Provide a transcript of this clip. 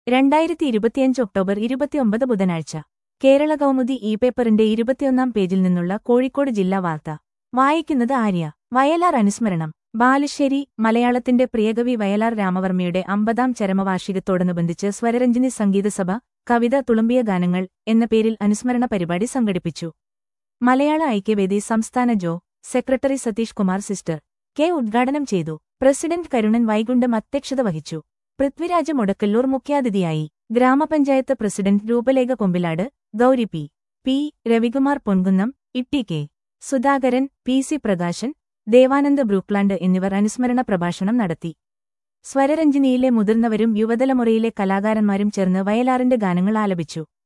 രണ്ടായിരത്തി ഇരുപത്തിയഞ്ച് ഒക്ടോബർ ഇരുപത്തിയൊമ്പത് ബുധനാഴ്ച കേരള കൗമുദി ഇ പേപ്പറിന്റെ ഇരുപത്തിയൊന്നാം പേജിൽ നിന്നുള്ള കോഴിക്കോട് ജില്ലാ വാർത്ത വായിക്കുന്നത് ആര്യ വയലാർ അനുസ്മരണം ബാലുശ്ശേരി മലയാളത്തിന്റെ പ്രിയകവി വയലാർ രാമവർമ്മയുടെ അമ്പതാം ചരമവാർഷികത്തോടനുബന്ധിച്ച് സ്വരരഞ്ജിനി സംഗീതസഭ കവിത തുളുമ്പിയ ഗാനങ്ങൾ എന്ന പേരിൽ അനുസ്മരണ പരിപാടി സംഘടിപ്പിച്ചു മലയാള ഐക്യവേദി സംസ്ഥാന ജോ secretary Satheesh Kumar sister K ഉദ്ഘാടനം ചെയ്തു പ്രസിഡന്റ് കരുണൻ വൈകുണ്ഠം അധ്യക്ഷത വഹിച്ചു പൃഥ്വിരാജ് മുടക്കല്ലൂർ മുഖ്യാതിഥിയായി ഗ്രാമപഞ്ചായത്ത് president Roopalekha Kombilad Gauri P P Ravikumar Ponkunnam Itty K Sudhakaran P C Prakashan Devanand Brookland എന്നിവർ അനുസ്മരണ പ്രഭാഷണം നടത്തി സ്വരരഞ്ജിനിയിലെ മുതിർന്നവരും യുവതലമുറയിലെ കലാകാരന്മാരും ചേർന്ന് വയലാറിന്റെ ഗാനങ്ങൾ ആലപിച്ചു